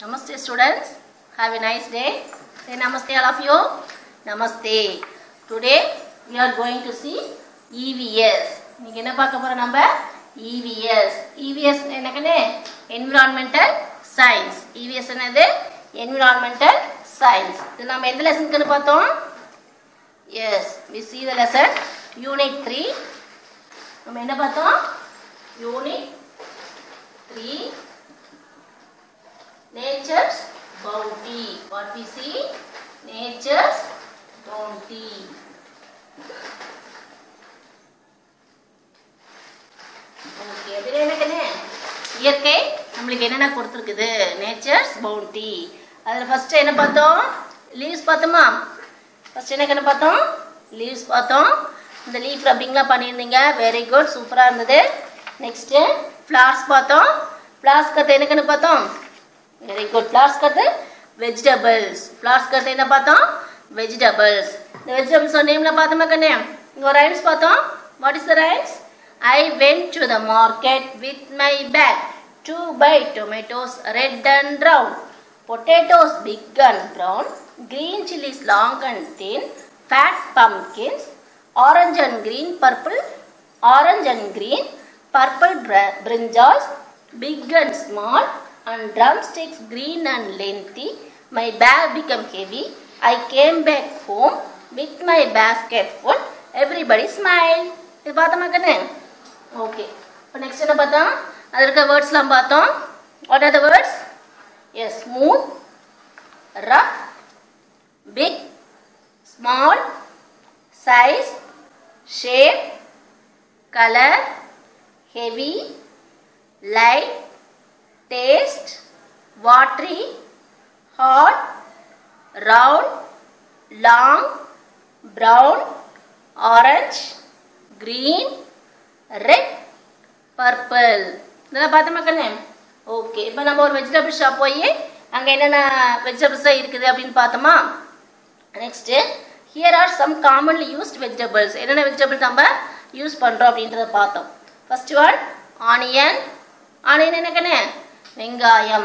Namaste students. Have a nice day. Say namaste all of you. Namaste. Today we are going to see EVS. இன்னைக்கு என்ன பார்க்க போறோம் நம்ம EVS. EVS என்னக்கனே environmental science EVS என்னது environmental science இது நம்ம எந்த லெசனுக்குன்னு பார்த்தோம் yes we see the lesson unit three நம்ம என்ன பார்த்தோம் unit three nature's bounty what we see nature's bounty okay அது என்னக்கண்ணே இயற்கை நம்மளுக்கு என்னென்ன கொடுத்துருக்குது நேச்சர்ஸ் பவுண்டி அதில் ஃபர்ஸ்ட் என்ன பார்த்தோம் லீவ்ஸ் பார்த்தோமா ஃபர்ஸ்ட் என்ன பார்த்தோம் லீவ்ஸ் பார்த்தோம் இந்த லீஃப் ரப்பிங்லாம் பண்ணியிருந்தீங்க வெரி குட் சூப்பராக இருந்தது நெக்ஸ்ட்டு ஃப்ளார்ஸ் பார்த்தோம் ஃப்ளார்ஸ் கற்று என்னக்கன்னு பார்த்தோம் வெரி குட் ஃப்ளார்ஸ் கற்று வெஜிடபிள்ஸ் ஃப்ளார்ஸ் கற்று என்ன பார்த்தோம் வெஜிடபிள்ஸ் இந்த வெஜிடபிள்ஸ் நேம்ல பார்த்தோமா கண்ணே இங்கே ஒரு ரைம்ஸ் பார்த்தோம் what is the rhymes I went to the market with my bag to buy tomatoes red and brown potatoes big and brown, green chilies long and thin, fat pumpkins, orange and green, purple, orange and green, purple br- brinjals, big and small, and drumsticks green and lengthy. My bag became heavy. I came back home with my basket full. Everybody smiled. இது பார்த்தோமா கண்ணு okay இப்போ next என்ன பார்த்தோம் அதில் இருக்க வேர்ட்ஸ்லாம் பார்த்தோம் what are the words Yes, smooth, rough, big, small, size, shape, color, heavy, light, taste, watery, hot, round, long, brown, orange, green, red, purple. இதெல்லாம் பார்த்தோமா கண்ணு ஓகே இப்போ நம்ம ஒரு வெஜிடபிள் ஷாப் போய் அங்கே என்னென்ன வெஜிடபிள்ஸாக இருக்குது அப்படின்னு பார்த்தோமா next here are some commonly used vegetables என்னென்ன வெஜிடபிள்ஸ் நம்ம யூஸ் பண்ணுறோம் அப்படின்றத பார்த்தோம் ஃபர்ஸ்ட் ஒன் ஆனியன் ஆனியன் என்னக்கண்ணே வெங்காயம்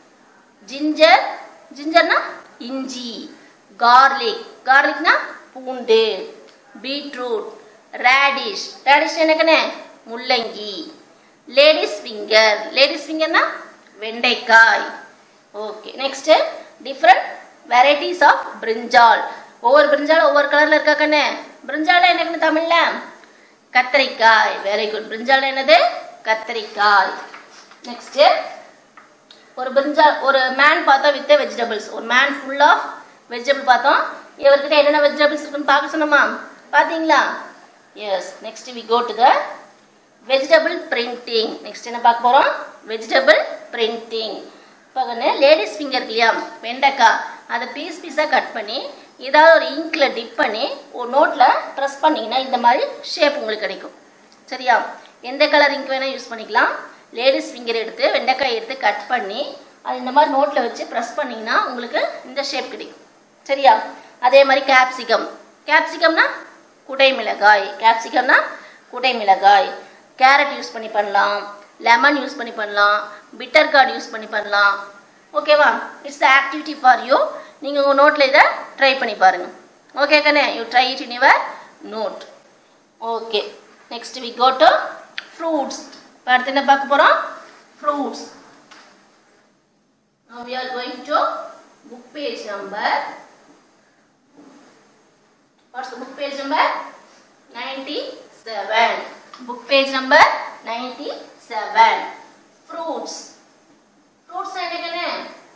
ஜிஞ்சர் ஜிஞ்சர்னா இஞ்சி கார்லிக் கார்லிக்னா பூண்டு பீட்ரூட் ரேடிஷ் ரேடிஷ் என்னக்கண்ணே முள்ளங்கி லேடிஸ் ஃபிங்கர் லேடிஸ் ஃபிங்கர்னா வெண்டைக்காய் okay next different varieties of brinjal ஒவ்வொரு பிரிஞ்சால் ஒவ்வொரு கலர்ல இருக்கா கண்ணு பிரிஞ்சால் என்னன்னு தமிழ்ல கத்திரிக்காய் வெரி குட் பிரிஞ்சால் என்னது கத்திரிக்காய் நெக்ஸ்ட் ஒரு பிரிஞ்சால் ஒரு மேன் பார்த்தோம் வித் வெஜிடபிள்ஸ் ஒரு மேன் ஃபுல் ஆஃப் வெஜிடபிள் பார்த்தோம் இவர்கிட்ட என்னென்ன வெஜிடபிள்ஸ் இருக்குன்னு பார்க்க சொன்னோமா பார்த்தீங்களா yes next we go to the vegetable printing next என்ன பார்க்க போகிறோம் வெஜிடபிள் பிரிண்டிங் இப்போ லேடிஸ் ஃபிங்கர் இல்லையா வெண்டைக்காய் அதை பீஸ் பீஸாக கட் பண்ணி ஏதாவது ஒரு இங்கில் டிப் பண்ணி ஒரு நோட்டில் ப்ரெஸ் பண்ணிங்கன்னா இந்த மாதிரி ஷேப் உங்களுக்கு கிடைக்கும் சரியா எந்த கலர் இங்க் வேணால் யூஸ் பண்ணிக்கலாம் லேடிஸ் ஃபிங்கர் எடுத்து வெண்டைக்காய் எடுத்து கட் பண்ணி அது இந்த மாதிரி நோட்டில் வச்சு ப்ரெஸ் பண்ணிங்கன்னா உங்களுக்கு இந்த ஷேப் கிடைக்கும் சரியா அதே மாதிரி கேப்சிகம் கேப்சிகம்னா குடை மிளகாய் கேப்சிகம்னா குடை மிளகாய் கேரட் யூஸ் பண்ணி பண்ணலாம் லெமன் யூஸ் பண்ணி பண்ணலாம் பிட்டர் கார்டு யூஸ் பண்ணி பண்ணலாம் ஓகேவா it's the activity for you நீங்கள் உங்கள் நோட்டில் இதை ட்ரை பண்ணி பாருங்கள் ஓகே கண்ணே you try it in your note okay next we go to fruits இப்போ அடுத்து என்ன பார்க்க போகிறோம் fruits Now we are going to book page number. What's the book page number? 97. Book page number 97. Fruits. Fruits என்னதுன்னு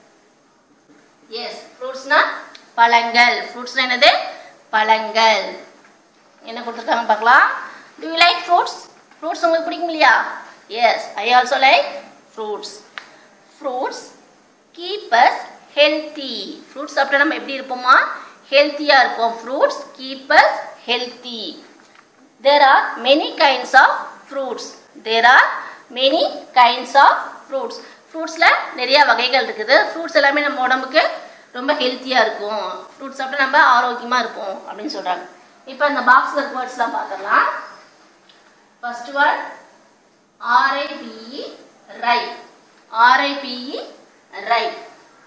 yes ஃப்ரூட்ஸ்னா பழங்கள் ஃப்ரூட்ஸ்னா என்னது பழங்கள் என்ன கொடுத்துருக்காங்க பார்க்கலாம் do you like fruits fruits உங்களுக்கு பிடிக்கும் இல்லையா yes I also like fruits fruits keep us healthy fruits சாப்பிட்டா நம்ம எப்படி இருப்போமா ஹெல்த்தியாக இருப்போம் fruits keep us healthy there are many kinds of fruits there are many kinds of fruits ஃப்ரூட்ஸில் நிறைய வகைகள் இருக்குது ஃப்ரூட்ஸ் எல்லாமே நம்ம உடம்புக்கு ரொம்ப ஹெல்த்தியாக இருக்கும் ஃப்ரூட்ஸ் சாப்பிட்டா நம்ம ஆரோக்கியமாக இருப்போம் அப்படின்னு சொல்கிறாங்க இப்போ இந்த பாக்ஸில் இருக்க வேர்ட்ஸ்லாம் பார்த்துடலாம் first one ஆர்ஐபிஇ ripe R I P E ripe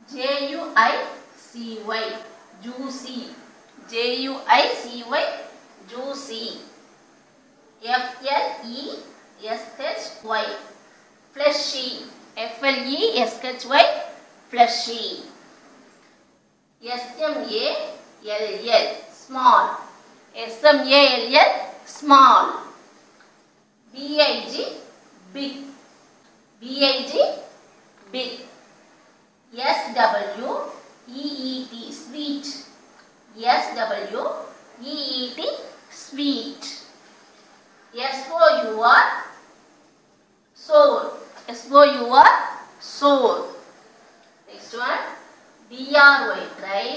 J U I C Y juicy J U I C Y juicy F L E S H Y fleshy F L E S H Y fleshy S M A L L small S M A L L small B I G big B I G big S W E E T sweet S W E E T sweet S O U R sour S O U R sour next one D R Y dry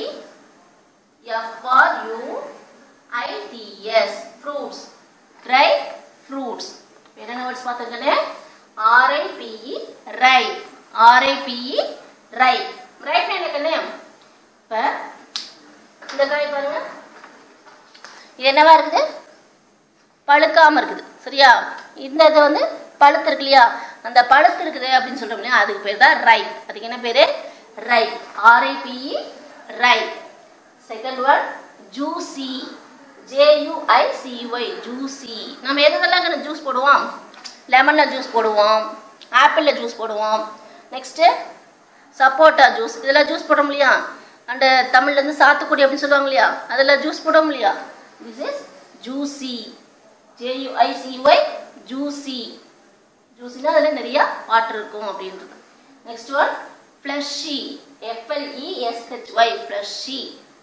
F R U I T S fruits dry fruits என்னென்ன words பார்த்துக்கணே R I P E ripe R I P E ரை right என்ன கண்ணு இப்போ இந்த காய் பாருங்க இது என்னவா இருக்குது பழுக்காம இருக்குது சரியா இந்த இது வந்து பழுத்து இருக்கு இல்லையா அந்த பழுத்து இருக்குது அப்படின்னு சொல்றோம் இல்லையா அதுக்கு பேர் தான் ரை அதுக்கு என்ன பேரு ripe R I P E ripe second one juicy J U I C Y juicy நம்ம எதுக்கெல்லாம் ஜூஸ் போடுவோம் லெமனில் ஜூஸ் போடுவோம் ஆப்பிளில் ஜூஸ் போடுவோம் நெக்ஸ்ட்டு சப்போட்டா ஜூஸ் இதெல்லாம் ஜூஸ் போடுறோம் இல்லையா அண்ட் தமிழ்லேருந்து சாத்துக்குடி அப்படின்னு சொல்லுவாங்க இல்லையா அதில் ஜூஸ் போடுவோம் இல்லையா this is juicy J U I C Y juicy ஜூசினா அதில் நிறைய வாட்டர் இருக்கும் அப்படின்றது next one fleshy F L E S H Y fleshy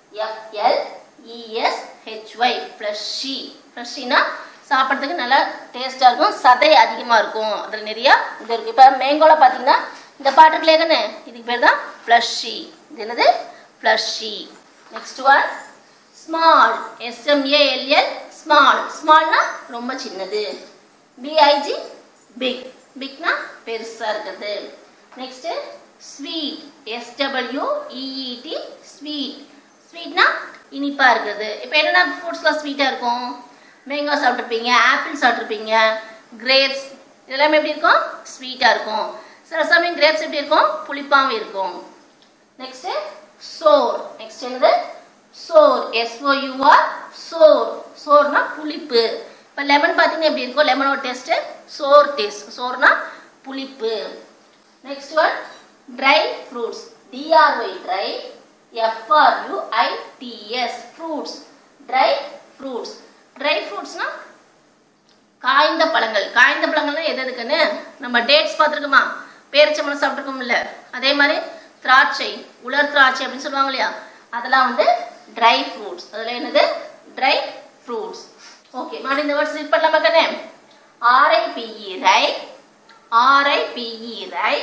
F L E S H Y fleshy ஃப்ளஷினா சாப்பிட்றதுக்கு நல்லா டேஸ்ட்டாக இருக்கும் சதை அதிகமாக இருக்கும் அதில் நிறையா இது இருக்குது இப்போ மேங்கோவில் பார்த்தீங்கன்னா இந்த பாட்டுக்கு லேகன்னு இதுக்கு பேர் தான் ஃப்ளஷி இது என்னது fleshy next one small S M A L L small ஸ்மால்னா ரொம்ப சின்னது பிஐஜி பிக் பிக்னா பெருசாக இருக்கிறது நெக்ஸ்ட்டு ஸ்வீட் எஸ்டபிள்யூஇஇடி ஸ்வீட் ஸ்வீட்னா இனிப்பாக இருக்குது இப்போ என்னென்ன ஃப்ரூட்ஸ்லாம் ஸ்வீட்டாக இருக்கும் மேங்கோ சாப்பிட்ருப்பீங்க ஆப்பிள் சாப்பிட்ருப்பீங்க கிரேப்ஸ் இதெல்லாமே எப்படி இருக்கும் ஸ்வீட்டாக இருக்கும் சில சமயம் கிரேப்ஸ் எப்படி இருக்கும் புளிப்பாகவும் இருக்கும் நெக்ஸ்ட்டு சோர் நெக்ஸ்ட் என்னது சோர் எஸ்ஓயூஆர் சோர் சோர்னா புளிப்பு இப்போ லெமன் பார்த்தீங்கன்னா எப்படி இருக்கும் லெமனோட டேஸ்ட்டு சோர் டேஸ்ட் சோர்னா புளிப்பு next one dry fruits D R Y dry F R U I T S fruits dry fruits dry ஃப்ரூட்ஸ்னா காய்ந்த பழங்கள் காய்ந்த பழங்கள்னா எது எதுக்குன்னு நம்ம டேட்ஸ் பார்த்துருக்கோமா பேரிச்சம்பழம் சாப்பிட்ருக்கோம்ல அதே மாதிரி திராட்சை உலர் திராட்சை அப்படின்னு சொல்லுவாங்க இல்லையா அதெல்லாம் வந்து ட்ரை ஃப்ரூட்ஸ் அதில் என்னது ட்ரை ஃப்ரூட்ஸ் ஓகே மறுபடியும் இந்த வேர்ட்ஸ் ரீட் பண்ணலாமா கண்ணே ஆர்ஐபிஇ ripe R I P E ripe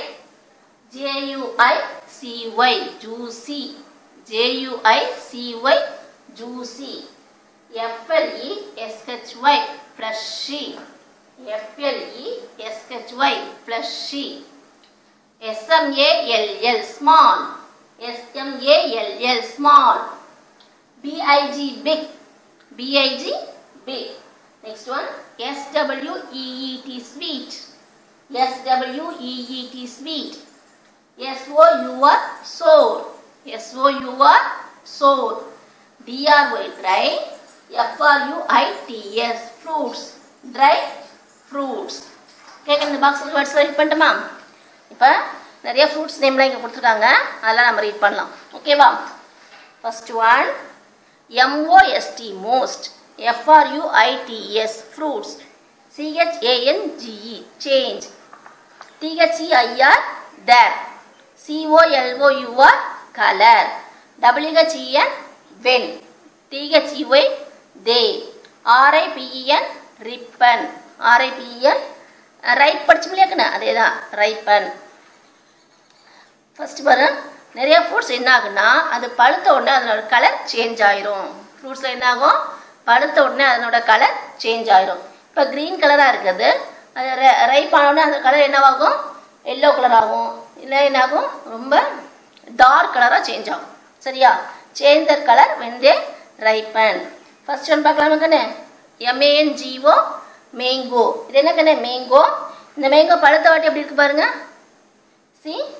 J U I C Y juicy J U I C Y juicy F L E S H Y fleshy F L E S H Y fleshy S M A L L small S M A L L small B I G big B I G big next one S W E E T sweet S W E E T sweet S O U R sour S O U R sour D R Y dry F R U I T S fruits dry fruits கேட்க இந்த பாக்ஸில் words read பண்ணட்டுமா இப்போ நிறைய fruits நேம்லாம் இங்கே கொடுத்துருக்காங்க அதெல்லாம் நம்ம ரீட் பண்ணலாம் ஓகேவா first one M O S T most F R U I T S fruits C H A N G E change T H E I R their C O L O U R colour W H E N when T H E Y they R I P E N ripen R I P E N ripe படிச்சோம் இல்லையாக்குண்ணே அதே தான் ரைப்பன் ஃபர்ஸ்ட் பாரு நிறைய ஃப்ரூட்ஸ் என்ன ஆகுன்னா அது பழுத்த உடனே அதனோட கலர் சேஞ்ச் ஆயிரும் ஃப்ரூட்ஸில் என்ன ஆகும் பழுத்த உடனே அதனோட கலர் சேஞ்ச் ஆயிரும் இப்போ க்ரீன் கலராக இருக்குது அது ரைப் ஆன உடனே அந்த கலர் என்னவாகும் எல்லோ கலர் ஆகும் இல்லை என்ன ஆகும் ரொம்ப டார்க் கலராக சேஞ்ச் ஆகும் சரியா change the colour when they ripen first one பார்க்கலாமா கண்ணே எம்ஏஎன்ஜிஓ மேங்கோ இது என்ன கண்ணே மேங்கோ இந்த மேங்கோ பழுத்த வாட்டி எப்படி இருக்கு பாருங்க see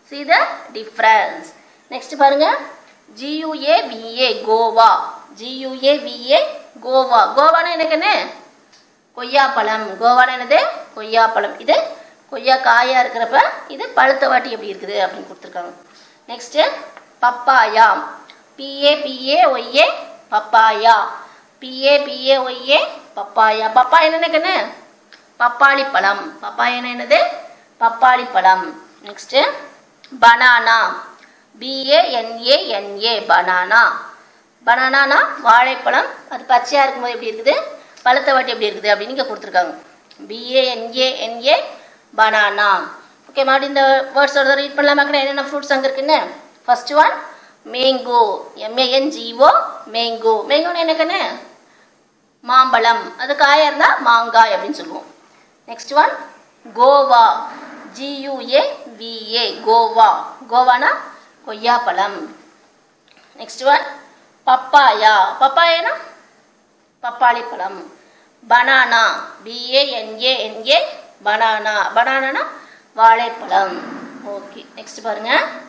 see the difference next பாருங்க ஜியூஏவிஏ கோவா ஜியூஏவிஏ கோவா கோவானா எனக்குன்னு கொய்யாப்பழம் கோவானா என்னது கொய்யாப்பழம் இது கொய்யா காயா இருக்கிறப்ப இது பழுத்த வாட்டி எப்படி இருக்குது அப்படின்னு கொடுத்துருக்காங்க next papaya P A P A Y A papaya P A P A Y A papaya papaya என்னன்னு பப்பாளி பழம் பப்பாயா என்னது பப்பாளி பழம் next banana B A N A N A banana banana வாழைப்பழம் அது பச்சையாக இருக்கும்போது எப்படி இருக்குது பழுத்த வாட்டி எப்படி இருக்குது அப்படின்னு இங்கே கொடுத்துருக்காங்க பிஏஎன்ஏஎன்ஏ பனானா ஓகே மறுபடியும் இந்த வேர்ட்ஸ் ஒரு ரீட் பண்ணலாமா என்னென்ன ஃப்ரூட்ஸ் அங்கே இருக்குன்னு first one mango M A N G O mango மேங்கோன்னு என்னக்கண்ணே மாம்பழம் அது காயாக இருந்தால் மாங்காய் அப்படின்னு சொல்லுவோம் next one guava G U A V A guava கோவானா கொய்யாப்பழம் நெக்ஸ்ட் ஒன் பப்பாயா பப்பாயானா பப்பாளி பழம் பனானா பிஏஎன்ஏஎன்ஏ பனானா பனானானா வாழைப்பழம் ஓகே நெக்ஸ்ட் பாருங்க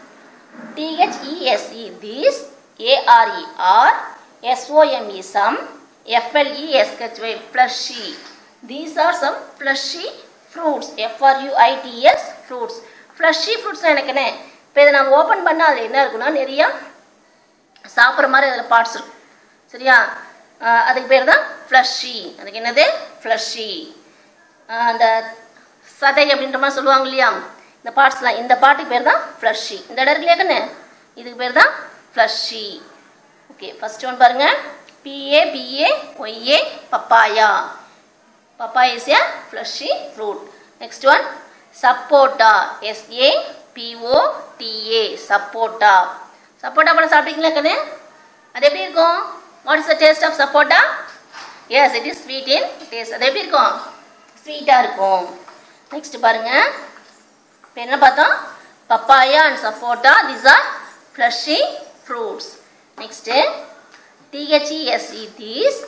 T H E S E these A R E are S O M E some F L E S H Y fleshy these are some fleshy fruits F R U I T S fruits fleshy fruits எனக்கு என்ன இப்போ இதை நம்ம ஓப்பன் பண்ணால் அது என்ன இருக்குன்னா நிறையா சாப்பிட்ற மாதிரி அதில் பார்ட்ஸ் இருக்கும் சரியா ஆஹ் அதுக்கு பேர் தான் ஃப்ளஷி அதுக்கு என்னது ஃப்ளஷி அந்த சதை அப்படின்ற மாதிரி சொல்லுவாங்க இல்லையா இந்த பார்ட்ஸ்லாம் இந்த பாட்டுக்கு பேர் தான் ஃப்ளஷி இந்த இடம் இருக்கு இல்லையா கண்ணு இதுக்கு பேர் தான் ஃப்ளஷி ஓகே ஃபர்ஸ்ட் ஒன் பாருங்க P A P A Y A papaya papaya is a fleshy fruit next one sapota S A P O T A sapota sapota பழம் சாப்பிட்டீங்களா கண்ணு அது எப்படி இருக்கும் what is the taste of sapota yes it is sweet in taste அது எப்படி இருக்கும் ஸ்வீட்டாக இருக்கும் நெக்ஸ்ட் பாருங்க இப்போ என்ன பார்த்தோம் papaya and sapota this are fleshy fruits next T H E S E these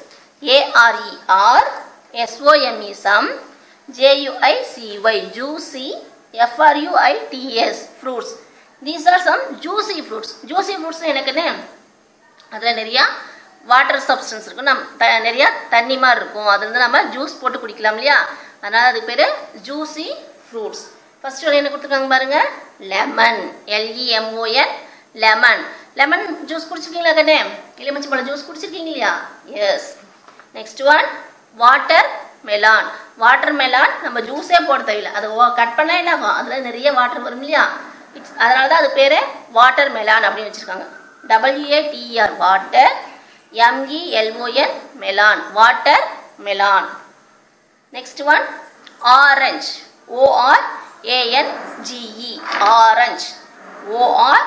A R E are S O M E some J U I C Y juicy F R U I T S fruits these are some juicy fruits juicy fruits எனக்குன்னு அதில் நிறையா வாட்டர் சப்ஸ்டன்ஸ் இருக்கும் நம் த நிறையா தண்ணி மாதிரி இருக்கும் அது வந்து நம்ம ஜூஸ் போட்டு குடிக்கலாம் இல்லையா அதனால் அதுக்கு பேர் ஜூசி ஃப்ரூட்ஸ் ஃபர்ஸ்ட் ஒரு என்ன கொடுத்துருக்காங்க பாருங்க lemon L E M O N lemon lemon juice குடிச்சிருக்கீங்களா கண்ணே எலுமிச்சை பழம் ஜூஸ் குடிச்சிருக்கீங்க இல்லையா yes next one watermelon watermelon நம்ம ஜூஸே போட தேவையில்லை அது கட் பண்ணால் என்ன ஆகும் அதில் நிறைய வாட்டர் வரும் இல்லையா இட்ஸ் அதனால தான் அது பேர் வாட்டர் மெலான் அப்படின்னு வச்சுருக்காங்க W A T R water M E L O N melon watermelon next one orange O R A N G E orange O R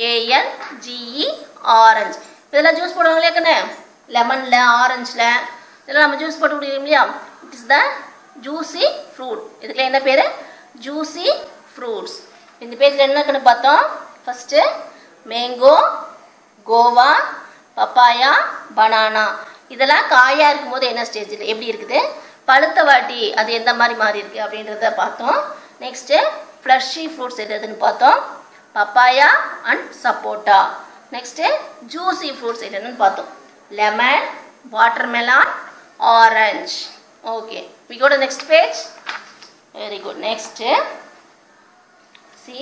A N G E orange இதெல்லாம் ஜூஸ் போடுவாங்களே கண்ணே லெமனில் ஆரஞ்சில் இதெல்லாம் நம்ம ஜூஸ் போட்டு குடிக்கிறோம் இல்லையா it is the juicy fruit இதுக்குள்ள என்ன பேர் ஜூசி ஃப்ரூட்ஸ் இந்த பேஜில் என்ன கண்ணு பார்த்தோம் first mango guava papaya banana இதெல்லாம் காயாக இருக்கும்போது என்ன ஸ்டேஜில் எப்படி இருக்குது பழுத்த வாட்டி அது எந்த மாதிரி மாறி இருக்கு அப்படின்றத பார்த்தோம் நெக்ஸ்ட்டு ஃப்ளஷி ஃப்ரூட்ஸ் எது எதுன்னு பார்த்தோம் papaya and sapota next juicy fruits என்னன்னு பார்த்தோம் lemon watermelon orange okay we go to next page very good next see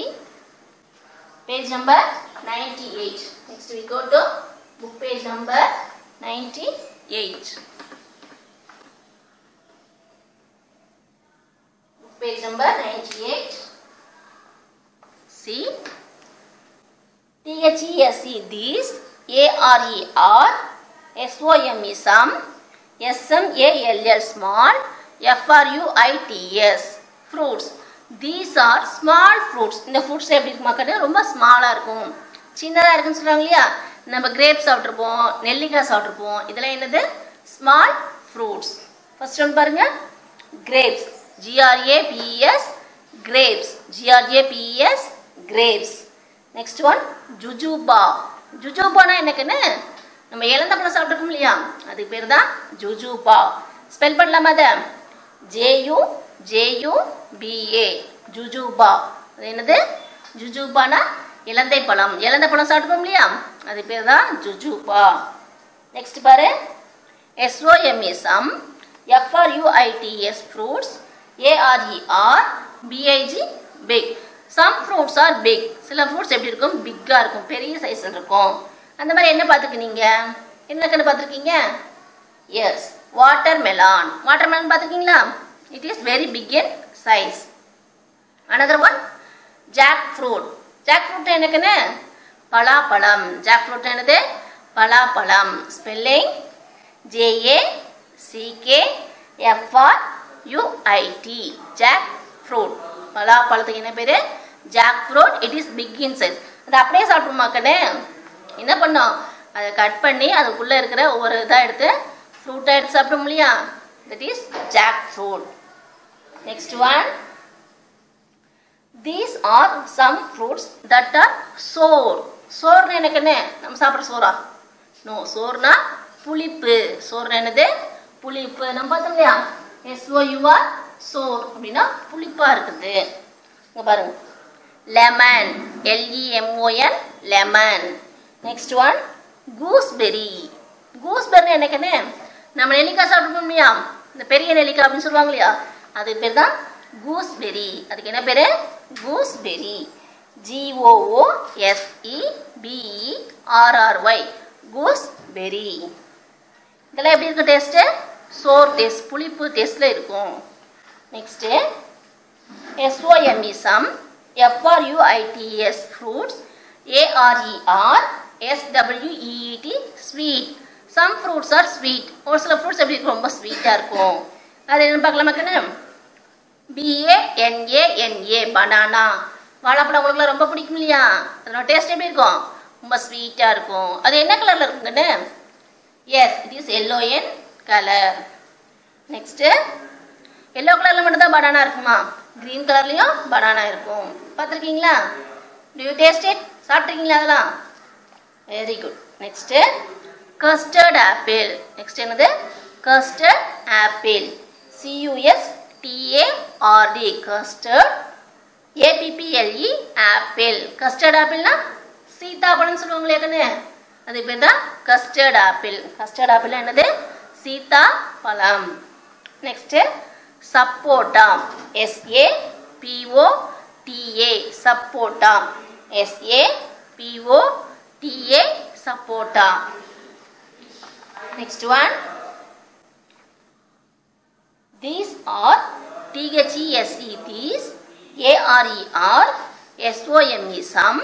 page number 98 next we go to book page number 98 book page number 98 see THESE these ARER SOME some SMALL small FRUITS fruits these are small fruits இந்த fruits எப்படி இருக்கு மக்கள் ரொம்ப ஸ்மாலாக இருக்கும் சின்னதாக இருக்குன்னு சொல்கிறாங்க இல்லையா நம்ம கிரேப் சாப்பிட்ருப்போம் நெல்லிக்காய் சாப்பிட்ருப்போம் இதெல்லாம் என்னது ஸ்மால் ஃப்ரூட்ஸ் ஃபர்ஸ்ட் ஒன் பாருங்க grapes G R A P E S grapes G R A P E S grapes next one jujube ஜுஜுபானா என்னக்குன்னு நம்ம இழந்த பழம் சாப்பிட்ருக்கோம் இல்லையா அதுக்கு பேர் தான் ஜுஜுபா ஸ்பெல் பண்ணலாமா அதை ஜேயு ஜேயு பிஏ ஜுஜுபா அது என்னது ஜுஜூபானா இலந்தை பழம் இலந்தை பழம் சாப்பிட்டுப்போம் இல்லையா அது பேர் தான் ஜுஜூபா நெக்ஸ்ட் பாரு S O M A some F R U I T S fruits A R E are B I G big some fruits are big சில ஃப்ரூட்ஸ் எப்படி இருக்கும் பிக்காக இருக்கும் பெரிய சைஸ் இருக்கும் அந்த மாதிரி என்ன பார்த்துருக்கீங்க என்ன கண்டு பார்த்துருக்கீங்க yes watermelon watermelon பார்த்துருக்கீங்களா it is very big in size another one jackfruit jackfruit எனக்குன்னு பலாப்பழம் ஜாக் ஃப்ரூட் என்னது பலாப்பழம் spelling J A C K F R U I T jackfruit பலாப்பழத்துக்கு என்ன பேர் jackfruit it is big in size அது அப்படியே சாப்பிடுமாக்கண்ணே என்ன பண்ணோம் அதை கட் பண்ணி அதுக்குள்ளே இருக்கிற ஒவ்வொரு இதாக எடுத்து ஃப்ரூட்டாக எடுத்து சாப்பிடும் இல்லையா that is jackfruit next one these are some fruits that are sour சோர்னு எனக்கு என்ன நம்ம சாப்பிட்ற சோறா நோ சோர்னா புளிப்பு சோர்னு என்னது புளிப்பு நம்ம பார்த்தோம் இல்லையா எஸ்ஓயூஆர் சோர் அப்படின்னா புளிப்பா இருக்குது இங்க பாருங்க lemon L E M O N lemon next one gooseberry gooseberry எனக்கு என்ன நம்ம நெல்லிக்காய் சாப்பிடுவோம் இல்லையா இந்த பெரிய நெல்லிக்காய் அப்படின்னு சொல்லுவாங்க இல்லையா அது பேர் தான் கூஸ்பெரி அதுக்கு என்ன பேர் gooseberry G O O S E B E R R Y gooseberry இதெல்லாம் எப்படி இருக்கும் டேஸ்ட்டு சோர் டேஸ்ட் புளிப்பு டேஸ்ட்டில் இருக்கும் next S O M E some F R U I T S fruits A R E are S W E E T sweet some fruits are sweet ஒரு சில ஃப்ரூட்ஸ் எப்படி இருக்கும் ரொம்ப ஸ்வீட்டாக இருக்கும் அது என்னன்னு பார்க்கலாமாக்கண்ணே பிஏஎன்ஏஎன்ஏ பனானா வாழைப்பழம் உங்களுக்குலாம் ரொம்ப பிடிக்கும் இல்லையா அதனோட டேஸ்ட் எப்படி இருக்கும் ரொம்ப ஸ்வீட்டாக இருக்கும் அது என்ன கலரில் இருக்குங்கண்ணே yes it is yellow in colour next yellow கலரில் மட்டும்தான் பனானா இருக்குமா க்ரீன் கலர்லேயும் பனானா இருக்கும் பார்த்துருக்கீங்களா டு யூ டேஸ்ட் இட் சாப்பிட்ருக்கீங்களா அதெல்லாம் very good next custard apple next என்னது custard apple C U S T A R D custard A P P L E apple custard ஆப்பிள்னா சீதாப்பழம்னு சொல்லுவாங்களே கண்ணு அது பேர் தான் கஸ்டர்ட் ஆப்பிள் கஸ்டர்ட் ஆப்பிள் என்னது சீதா பழம் next sapota S A P O T A sapota S A P O T A sapota next one These are THESE, these, ARER, SOME, some,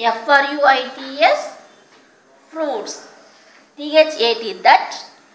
FRUITS, fruits, THAT, that,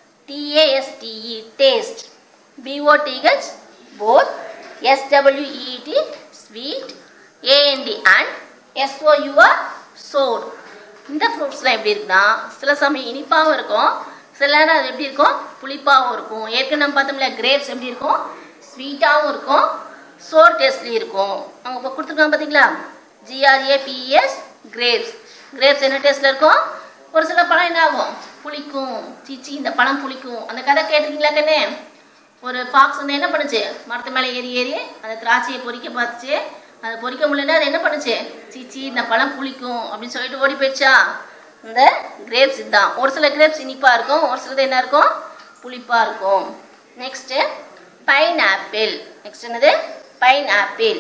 TASTE, taste, BOTH, both, SWEET, sweet, AND, and SOUR, sour. இந்த ஃப்ரூட்ஸ்லாம் எப்படி இருக்குன்னா சில சமயம் இனிப்பாகவும் இருக்கும் சில நேரம் அது எப்படி இருக்கும் புளிப்பாகவும் இருக்கும் ஏற்கனவே நம்ம பார்த்தோம்ல கிரேப்ஸ் எப்படி இருக்கும் ஸ்வீட்டாகவும் இருக்கும் சோர் டேஸ்ட்லேயும் இருக்கும் அவங்க இப்போ கொடுத்துருக்காங்க பார்த்தீங்களா ஜிஆர்ஏ பிஎஸ் கிரேப்ஸ் கிரேப்ஸ் என்ன டேஸ்ட்டில் இருக்கும் ஒரு சில பழம் என்ன ஆகும் புளிக்கும் சீச்சி இந்த பழம் புளிக்கும் அந்த கதை கேட்டிருக்கீங்களா கண்ணே ஒரு ஃபாக்ஸ் வந்து என்ன பண்ணுச்சு மரத்து மேலே ஏறி ஏறி அந்த திராட்சையை பொறிக்க பார்த்துச்சு அதை பொறிக்க முடியலன்னா அது என்ன பண்ணுச்சு சீச்சி இந்த பழம் புளிக்கும் அப்படின்னு சொல்லிட்டு ஓடி போயிடுச்சா இந்த கிரேப்ஸ் இதுதான் ஒரு சில கிரேப்ஸ் இனிப்பாக இருக்கும் ஒரு சிலது என்ன இருக்கும் புளிப்பாக இருக்கும் நெக்ஸ்ட்டு பைன் ஆப்பிள் நெக்ஸ்ட் என்னது pineapple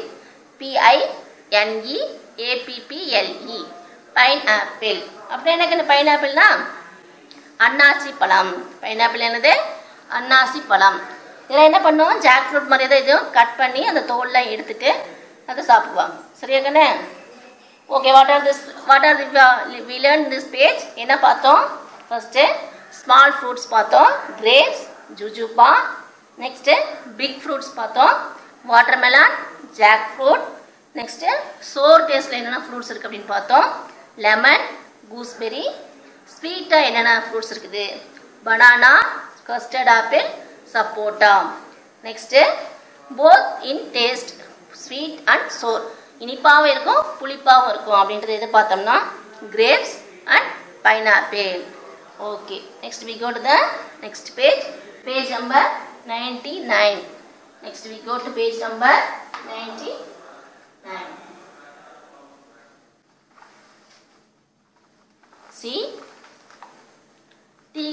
P I N E A P P L E pineapple அப்புறம் எனக்கு இந்த பைன் ஆப்பிள்னா அன்னாசி பழம் பைனாப்பிள் என்னது அன்னாசி பழம் இதில் என்ன பண்ணுவோம் ஜாக் ஃப்ரூட் மாதிரி தான் இதுவும் கட் பண்ணி அந்த தோல்லாம் எடுத்துட்டு அதை சாப்பிடுவாங்க சரியா கண்ணே okay what are this what are we learn this page என்ன பார்த்தோம் ஃபர்ஸ்ட்டு ஸ்மால் ஃப்ரூட்ஸ் பார்த்தோம் grapes jujube next big fruits பார்த்தோம் watermelon jackfruit next sour டேஸ்ட்டில் என்னென்ன ஃப்ரூட்ஸ் இருக்குது அப்படின்னு பார்த்தோம் லெமன் கூஸ்பெரி ஸ்வீட்டாக என்னென்ன ஃப்ரூட்ஸ் இருக்குது banana custard apple sapota next both in taste sweet and sour இனிப்பாகவும் இருக்கும் புளிப்பாகவும் இருக்கும் அப்படின்றது எது பார்த்தோம்னா grapes and pineapple okay next we go to the next page page number ninety nine next we go to page number ninety nine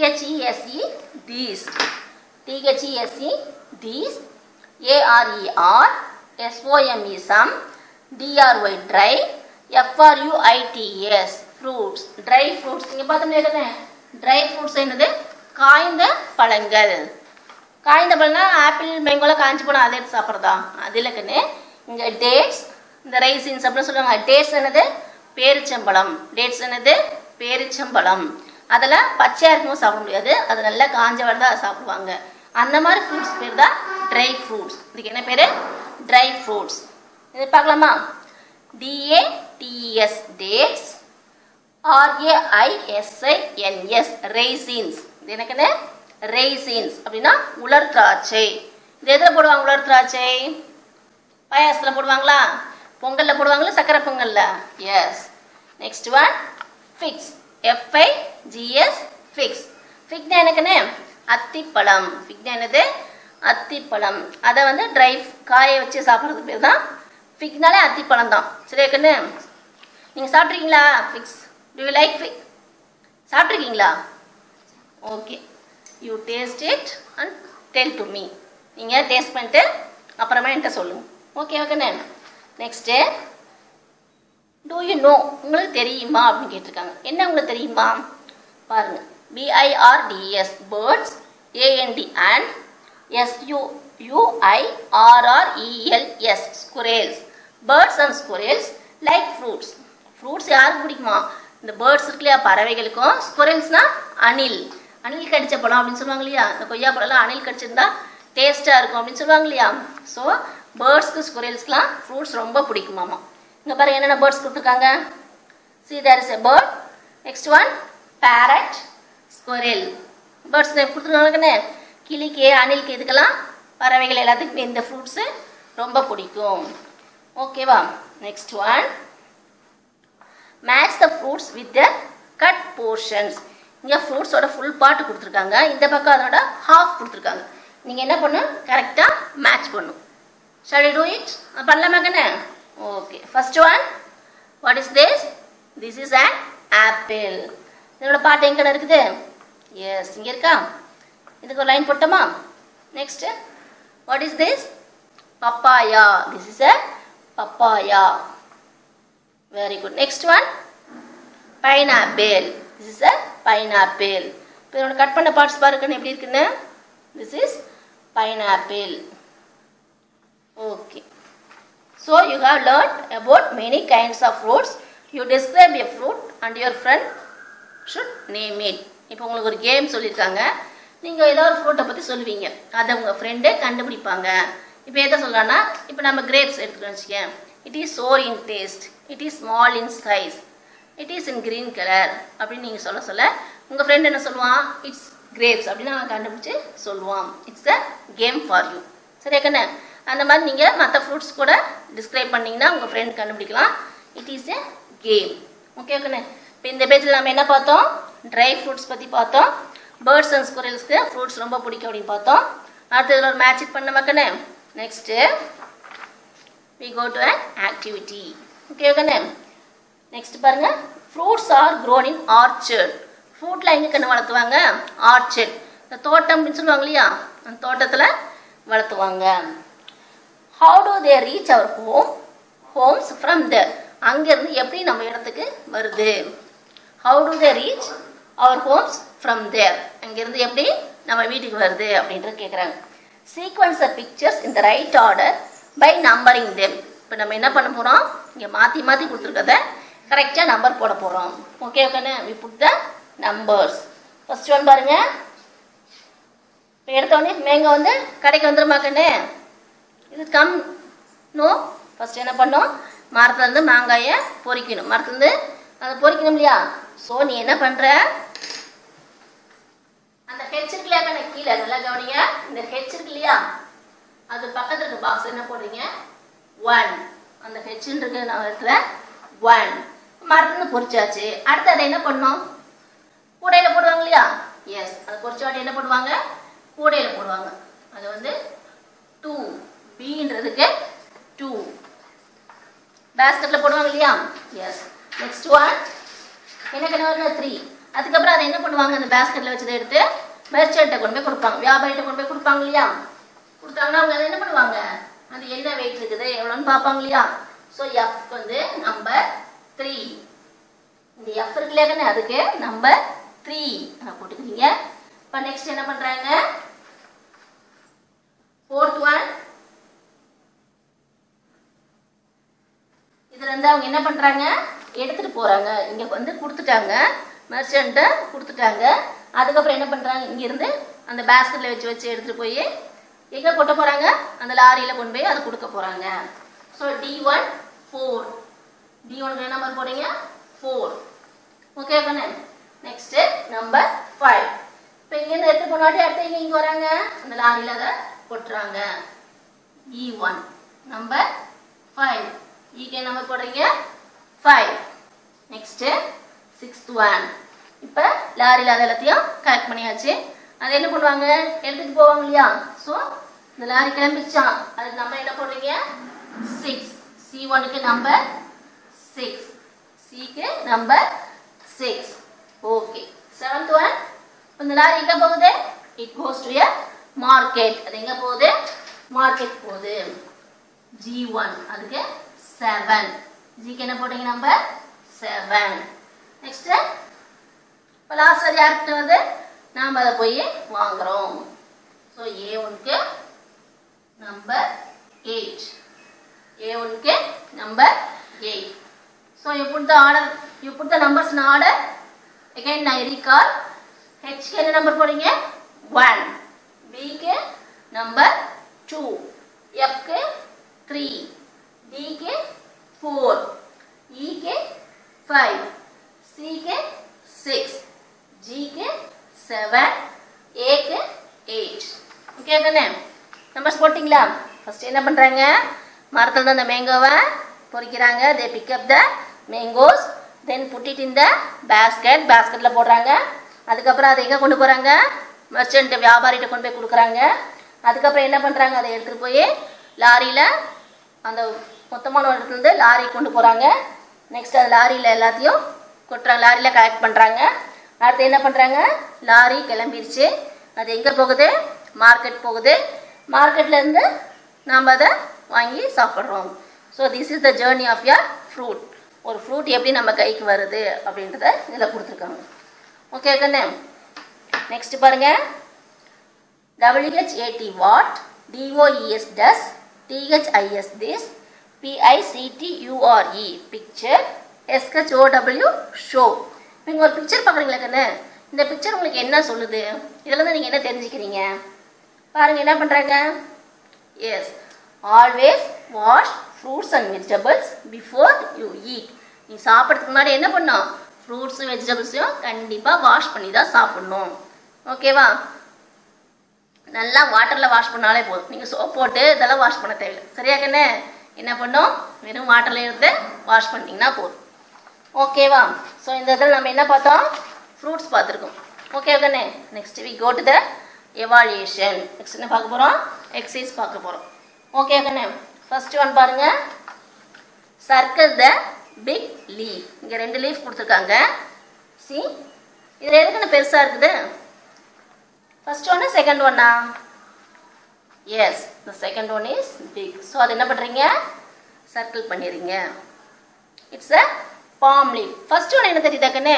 T H E S E these T H E S E these A R E are S O M E some D R Y dry F R U I T S fruits dry fruits இங்கே பார்த்தோம்னா dry fruits என்னது காய்ந்த பழங்கள் காய்ந்த பழம்னா apple மேங்கோலாம் காய்ஞ்சி போனால் அதை எடுத்து சாப்பிட்றதா அது இல்லைக்குன்னு இங்கே டேட்ஸ் இந்த ரைசின்ஸ் அப்படின்னு சொல்லுவாங்க டேட்ஸ் என்னது பேரிச்சம்பழம் டேட்ஸ் என்னது பேரிச்சம்பழம் அதெல்லாம் பச்சையாக இருக்கும்போது சாப்பிட முடியாது அது நல்லா காஞ்ச வரை தான் சாப்பிடுவாங்க அந்த மாதிரி ஃப்ரூட்ஸ் பேர் தான் ட்ரை ஃப்ரூட்ஸ் இதுக்கு என்ன பேர் ட்ரை ஃப்ரூட்ஸ் இது பார்க்கலாமா டிஏடிஎஸ் டேட்ஸ் ஆர்ஏஐஎஸ்ஐஎன்எஸ் ரெய்சின்ஸ் இது எனக்குன்னு ரெய்சின்ஸ் அப்படின்னா உலர் திராட்சை இது எதில் போடுவாங்க உலர் திராட்சை பாயாசத்தில் போடுவாங்களா பொங்கலில் போடுவாங்களா சக்கரை பொங்கல்ல yes next one figs F I G S figs ஃபிக்னா எனக்குன்னு அத்திப்பழம் ஃபிக்னா என்னது அத்திப்பழம் அதை வந்து ட்ரை காய வச்சு சாப்பிட்றது பேர் தான் ஃபிக்னாலே அத்திப்பழம் தான் சரி கண்ணு நீங்கள் சாப்பிட்ருக்கீங்களா figs do you like fig சாப்பிட்ருக்கீங்களா okay you taste it and tell to me நீங்கள் டேஸ்ட் பண்ணிட்டு அப்புறமா என்கிட்ட சொல்லுங்கள் ஓகே ஓகேண்ணே நெக்ஸ்ட்டு டூ யூ நோ உங்களுக்கு தெரியுமா அப்படின்னு கேட்டிருக்காங்க என்ன உங்களுக்கு தெரியுமா பாருங்க பிஐஆர்டிஎஸ் birds AND and SU யூஐஆர்ஆர்இஎல்எஸ் ஸ்குரேல்ஸ் birds and ஸ்குரேல்ஸ் like fruits fruits யாருக்கு பிடிக்குமா இந்த பேர்ட்ஸ் இருக்கு இல்லையா பறவைகளுக்கும் ஸ்குரல்ஸ்னா அணில் அணில் கடிச்ச பழம் அப்படின்னு சொல்லுவாங்க இல்லையா இந்த கொய்யா பழம்லாம் அணில் கடிச்சிருந்தா டேஸ்ட்டாக இருக்கும் அப்படின்னு சொல்லுவாங்க இல்லையா ஸோ பேர்ட்ஸ்க்கு ஸ்குரல்ஸ்க்குலாம் ஃப்ரூட்ஸ் ரொம்ப பிடிக்குமாமா இங்கே பாருங்க என்னென்ன பேர்ட்ஸ் கொடுத்துருக்காங்க see there is a bird next one parrot squirrel birds கொடுத்துருக்காங்கன்னு கிளிக்கு அணிலுக்கு இதுக்கெல்லாம் பறவைகள் எல்லாத்துக்குமே இந்த ஃப்ரூட்ஸு ரொம்ப பிடிக்கும் ஓகேவா next one match the fruits with the cut portions இங்கே ஃப்ரூட்ஸோட ஃபுல் பார்ட் கொடுத்துருக்காங்க இந்த பக்கம் அதோட ஹாஃப் கொடுத்துருக்காங்க நீங்கள் என்ன பண்ணும் கரெக்டாக மேட்ச் பண்ணும் ஷால் யூ டூ இட் பண்ணலாமா கண்ணே okay first one what is this this is an apple இதோட பாட்டு எங்கே இருக்குது எஸ் இங்கே இருக்கா இதுக்கு ஒரு லைன் போட்டோமா next what is this papaya this is a papaya very good next one pineapple this is a pineapple இப்போ இதோட கட் பண்ண பார்ட்ஸ் பாருங்கன்னு எப்படி இருக்குன்னு this is pineapple okay so you have learn about many kinds of fruits you describe a fruit and your friend should name it இப்போ உங்களுக்கு ஒரு game சொல்லியிருக்காங்க நீங்கள் ஏதோ ஒரு ஃப்ரூட்டை பற்றி சொல்லுவீங்க அதை உங்கள் ஃப்ரெண்டே கண்டுபிடிப்பாங்க இப்போ எதை சொல்லலாம்னா இப்போ நம்ம கிரேப்ஸ் எடுத்துக்கணும் வச்சுக்கேன் it is sour in taste it is small in size it is in green colour அப்படின்னு நீங்கள் சொல்ல சொல்ல உங்கள் ஃப்ரெண்ட் என்ன சொல்லுவான் இட்ஸ் கிரேப்ஸ் அப்படின்னு அவன் கண்டுபிடிச்சி சொல்லுவான் it's a game for you சரியா கண்ணே அந்த மாதிரி நீங்கள் மற்ற ஃப்ரூட்ஸ் கூட டிஸ்கிரைப் பண்ணிங்கன்னா உங்கள் ஃப்ரெண்ட் கண்டுபிடிக்கலாம் it is a game okay ஓகேண்ணே இப்போ இந்த பேஜில் நம்ம என்ன பார்த்தோம் ட்ரை ஃப்ரூட்ஸ் பற்றி பார்த்தோம் பேர்ட்ஸ் அண்ட் ஸ்குரல்ஸ்க்கு ஃப்ரூட்ஸ் ரொம்ப பிடிக்கும் அப்படின்னு பார்த்தோம் அடுத்து இதில் ஒரு மேட்ச் பண்ண மக்கனே next we go to an activity okay ஓகேண்ணே நெக்ஸ்ட் பாருங்க fruits are grown in orchard ஃப்ரூட்டில் எங்கே கண்ணு வளர்த்துவாங்க ஆர்ச்சர்ட் இந்த தோட்டம் அப்படின்னு சொல்லுவாங்க இல்லையா அந்த தோட்டத்தில் வளர்த்துவாங்க how do they reach our home homes from the அங்கேருந்து எப்படி நம்ம இடத்துக்கு வருது how do they reach our homes from there அங்கேருந்து எப்படி நம்ம வீட்டுக்கு வருது அப்படின்றது கேட்குறாங்க சீக்வன்ஸ் ஆஃப் பிக்சர்ஸ் இந்த right order by numbering them இப்போ நம்ம என்ன பண்ண போகிறோம் இங்கே மாற்றி மாற்றி கொடுத்துருக்கத கரெக்டாக நம்பர் போட போகிறோம் ஓகே ஓகேண்ணே we put the numbers first one பாருங்க இப்போ எடுத்தோடனே மேங்க வந்து கடைக்கு வந்துருமாக்கண்ணே இது கம் நோ ஃபர்ஸ்ட் என்ன பண்ணோம் மரத்துலேருந்து மாங்காயை பொறிக்கணும் மரத்துலேருந்து அதை பொறிக்கணும் இல்லையா ஸோ நீ என்ன பண்ணுற அந்த ஹெச் இருக்கு இல்லையா கண்ணு கீழே நல்லா கவனிங்க இந்த ஹெச் இருக்கு இல்லையா அது பக்கத்துல இருக்க பாக்ஸ் என்ன போடுறீங்க ஒன் அந்த ஹெச்ன்னு இருக்க இடத்துல ஒன் மரத்துலேருந்து பொறிச்சாச்சு அடுத்து அதை என்ன பண்ணோம் கூடையில் போடுவாங்க இல்லையா எஸ் அது பொறிச்ச வாட்டி என்ன பண்ணுவாங்க கூடையில் போடுவாங்க அது வந்து டூ பின்றதுக்கு டூ பேஸ்கெட்டில் போடுவாங்க இல்லையா எஸ் நெக்ஸ்ட் ஒன் என்ன கண்ணு வரணும் த்ரீ அதுக்கப்புறம் அதை என்ன பண்ணுவாங்க அந்த பேஸ்கெட்டில் வச்சதை எடுத்து மெர்ச்சன்ட்டை கொண்டு போய் கொடுப்பாங்க வியாபாரிகிட்ட கொண்டு போய் கொடுப்பாங்க இல்லையா கொடுத்தாங்கன்னா அவங்க அதை என்ன பண்ணுவாங்க அது என்ன வெயிட் இருக்குது எவ்வளோன்னு பார்ப்பாங்க இல்லையா ஸோ எஃப் வந்து நம்பர் த்ரீ இந்த எஃப் இருக்கு இல்லையாங்கன்னு அதுக்கு நம்பர் த்ரீ போட்டுக்கிறீங்க இப்போ நெக்ஸ்ட் என்ன பண்ணுறாங்க ஃபோர்த் ஒன் இதுல இருந்து அவங்க என்ன பண்றாங்க எடுத்துட்டு போறாங்க இங்க வந்து கொடுத்துட்டாங்க மெர்ச்சன்ட்ட கொடுத்துட்டாங்க அதுக்கப்புறம் என்ன பண்றாங்க இங்க இருந்து அந்த பேஸ்கெட்ல வச்சு வச்சு எடுத்துட்டு போய் எங்க கொட்ட போறாங்க அந்த லாரியில கொண்டு போய் அதை கொடுக்க போறாங்க so D one four D one என்ன நம்பர் போடுறீங்க ஃபோர் ஓகே கண்ணு நெக்ஸ்ட் நம்பர் ஃபைவ் இப்போ இங்கேருந்து எடுத்து போனாட்டி அடுத்து இங்க இங்க வராங்க அந்த லாரியில அதை கொட்டுறாங்க இ ஒன் நம்பர் ஃபைவ் ஈகே நம்பர் போடுறீங்க ஃபைவ் நெக்ஸ்ட்டு சிக்ஸ்த் ஒன் இப்போ லாரியில் அது எல்லாத்தையும் கலெக்ட் பண்ணியாச்சு அதை என்ன பண்ணுவாங்க எடுத்துட்டு போவாங்க இல்லையா ஸோ இந்த லாரி கிளம்பிச்சான் அதுக்கு நம்பர் என்ன போடுறீங்க சிக்ஸ் சி ஒனுக்கு நம்பர் சிக்ஸ் சிக்கு number six okay seventh one இந்த லாரி எங்கே போகுது it goes to a market அது எங்கே போகுது மார்க்கெட் போகுது ஜி ஒன் அதுக்கு செவன் ஜிக்கு என்ன போட்டீங்க நம்பர் செவன் நெக்ஸ்ட்டு இப்போ லாஸ்ட் அது யார்கிட்ட வந்து நாம் அதை போய் வாங்குறோம் ஸோ ஏ ஒன்க்கு நம்பர் எயிட் ஏ ஒன்க்கு number eight so you put the order you put the numbers in order again I recall ஹெச்க்கு என்ன நம்பர் போடுறீங்க ஒன் பிக்கு நம்பர் டூ எஃப்க்கு த்ரீ டிக்கு ஃபோர் இக்கு ஃபைவ் சிக்கு சிக்ஸ் ஜிக்கு செவன் ஏக்கு எயிட் ஓகே தானே நம்பர்ஸ் போட்டிங்களா ஃபர்ஸ்ட் என்ன பண்ணுறாங்க மரத்தில் தான் அந்த மேங்கோவை பொறிக்கிறாங்க they pick up the mangoes then put it in the basket பேஸ்கெட்டில் போடுறாங்க அதுக்கப்புறம் அதை எங்கே கொண்டு போகிறாங்க மெர்ச்சன்ட் வியாபாரிகிட்ட கொண்டு போய் கொடுக்குறாங்க அதுக்கப்புறம் என்ன பண்ணுறாங்க அதை எடுத்துகிட்டு போய் லாரியில் அந்த மொத்தமான இடத்துலேருந்து லாரி கொண்டு போகிறாங்க நெக்ஸ்ட் அது லாரியில் எல்லாத்தையும் கொட்டுறாங்க லாரியில் கலெக்ட் பண்ணுறாங்க அடுத்து என்ன பண்ணுறாங்க லாரி கிளம்பிருச்சு அது எங்கே போகுது மார்க்கெட் போகுது மார்க்கெட்லேருந்து நாம் அதை வாங்கி சாப்பிட்றோம் so this is the journey of your fruit ஒரு ஃப்ரூட் எப்படி நம்ம கைக்கு வருது அப்படின்றத இதில் கொடுத்துருக்காங்க ஓகே கண்ணு நெக்ஸ்ட் பாருங்க WHAT what DOES does THIS this PICTURE picture SHOW show நீங்கள் ஒரு பிக்சர் பார்க்குறீங்களா கண்ணு இந்த பிக்சர் உங்களுக்கு என்ன சொல்லுது இதுலேருந்து நீங்கள் என்ன தெரிஞ்சுக்கிறீங்க பாருங்க என்ன பண்ணுறாங்க yes always wash fruits and vegetables before you eat நீ சாப்பிட்றதுக்கு முன்னாடி என்ன பண்ணும் ஃப்ரூட்ஸும் வெஜிடபிள்ஸையும் கண்டிப்பாக வாஷ் பண்ணி தான் சாப்பிடணும் ஓகேவா நல்லா வாட்டரில் வாஷ் பண்ணாலே போதும் நீங்கள் சோப் போட்டு இதெல்லாம் வாஷ் பண்ண தேவையில்லை சரியா கண்ணே என்ன பண்ணும் வெறும் வாட்டரில் எடுத்து வாஷ் பண்ணிட்டீங்கன்னா போதும் ஓகேவா ஸோ இந்த இதில் நம்ம என்ன பார்த்தோம் ஃப்ரூட்ஸ் பார்த்துருக்கோம் ஓகே கண்ணே next we go to the evaluation next என்ன பார்க்க போகிறோம் எக்ஸசைஸ் பார்க்க போகிறோம் ஓகே கண்ணே ஃபர்ஸ்ட் ஒன் பாருங்க சர்க்கிள் த பிக் லீஃப் இங்கே ரெண்டு லீஃப் கொடுத்துருக்காங்க சி இதில் எதுக்குன்னு பெருசாக இருக்குது ஃபர்ஸ்ட் ஒன்று செகண்ட் ஒன்னா yes the second one is big so அது என்ன பண்ணுறீங்க சர்க்கிள் பண்ணிடுறீங்க it's a palm leaf first one என்ன தெரியுதாக்கண்ணே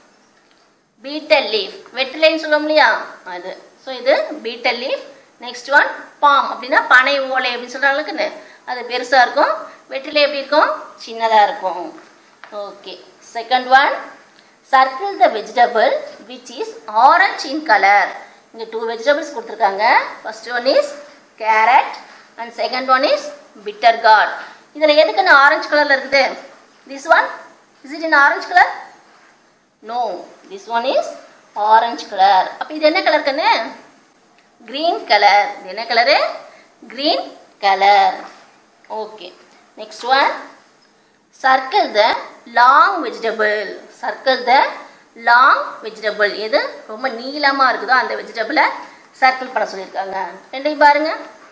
பீட்டல் லீஃப் வெற்றிலைன்னு சொல்லுவோம் இல்லையா அது ஸோ இது betel leaf next one palm அப்படின்னா பனை ஓலை அப்படின்னு சொல்கிறாங்களுக்குன்னு அது பெருசாக இருக்கும் வெற்றிலை எப்படி இருக்கும் சின்னதாக இருக்கும் okay second one circle the vegetable which is orange in colour இங்கே டூ வெஜிடபிள்ஸ் கொடுத்துருக்காங்க first one is carrot and second one is bitter gourd இதில் எதுக்குன்னு ஆரஞ்சு கலரில் இருக்குது this one is it in orange colour no this one is orange colour அப்போ இது என்ன colour கண்ணு green கலர் இது என்ன colour green colour okay next one circle the long vegetable circle the long vegetable எது ரொம்ப நீளமாக இருக்குதோ அந்த வெஜிடபிளை சர்க்கிள் பண்ண சொல்லியிருக்காங்க ரெண்டையும் பாருங்க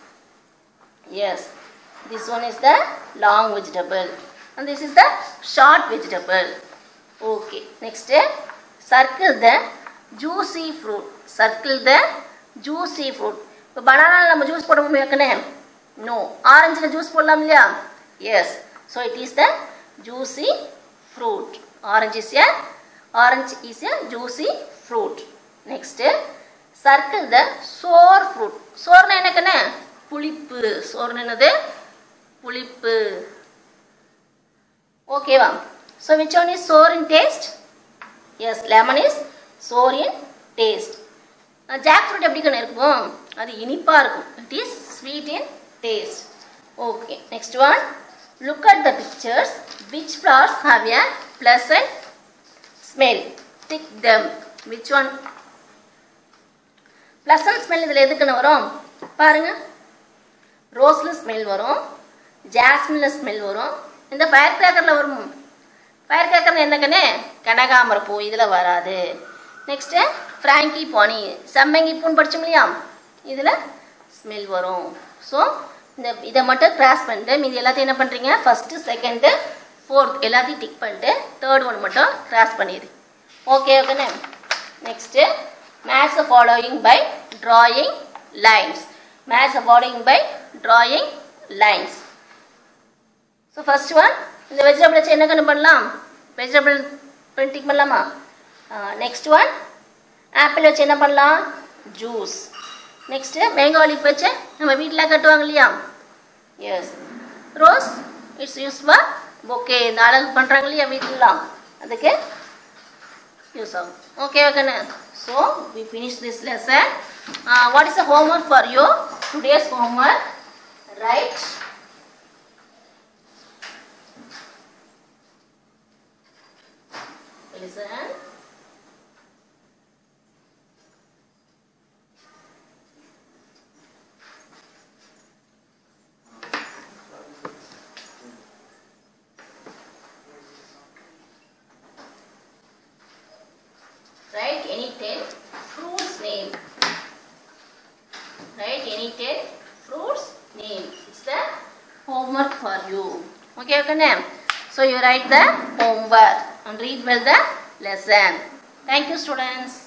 yes this one is the long vegetable and this is the short vegetable okay next circle the juicy fruit circle the juicy fruit இப்போ பனானாவில் நம்ம ஜூஸ் போட முடியாக்கனே நோ ஆரஞ்சில் ஜூஸ் போடலாம் இல்லையா yes so it is the juicy fruit orange is a orange is a juicy fruit next circle the sour fruit சோர்னா என்னக்கண்ணே புளிப்பு சோர்னு என்னது புளிப்பு ஓகேவா so which one is sour in taste yes lemon is sour in taste jackfruit எப்படி கண்ணு இருக்கும் அது இனிப்பாக இருக்கும் it is sweet in taste okay next one look at the pictures which flowers have a pleasant smell tick them which one pleasant smell இதில் எதுக்குன்னு வரும் பாருங்க ரோஸில் ஸ்மெல் வரும் ஜாஸ்மினில் ஸ்மெல் வரும் இந்த ஃபயர் கிராக்கரில் வரும் ஃபயர் கிராக்கர் என்னக்கண்ணே கனகாமர பூ இதில் வராது நெக்ஸ்ட்டு ஃப்ராங்கி பானி செம்மங்கி பூன்னு படித்தோம் இல்லையா இதில் ஸ்மெல் வரும் ஸோ இந்த இதை மட்டும் கிராஸ் பண்ணிட்டு மீதி எல்லாத்தையும் என்ன பண்ணுறீங்க ஃபஸ்ட்டு செகண்டு ஃபோர்த் எல்லாத்தையும் டிக் பண்ணிட்டு தேர்ட் ஒன் மட்டும் கிராஸ் பண்ணிடு ஓகே ஓகேண்ணே next match the following by drawing lines match the following by drawing lines so first one இந்த வெஜிடபிள் வச்சு என்ன கண்ணு பண்ணலாம் வெஜிடபிள் பிரிண்டிங் பண்ணலாமா நெக்ஸ்ட் ஒன் ஆப்பிள் வச்சு என்ன பண்ணலாம் ஜூஸ் நெக்ஸ்ட்டு மேங்கோ லீஃப் வச்சு நம்ம வீட்டில் கட்டுவாங்க இல்லையா yes rose it's use for bouquet இந்த அழகு பண்ணுறாங்க இல்லையா வீட்டிலலாம் அதுக்கு யூஸ் ஆகும் ஓகே ஓகேண்ணே so we finish this lesson what is the homework for you today's homework right listen write any 10 fruits name write any 10 fruits name it's the homework for you okay okay ma'am so you write the homework and read well the lesson. Thank you students.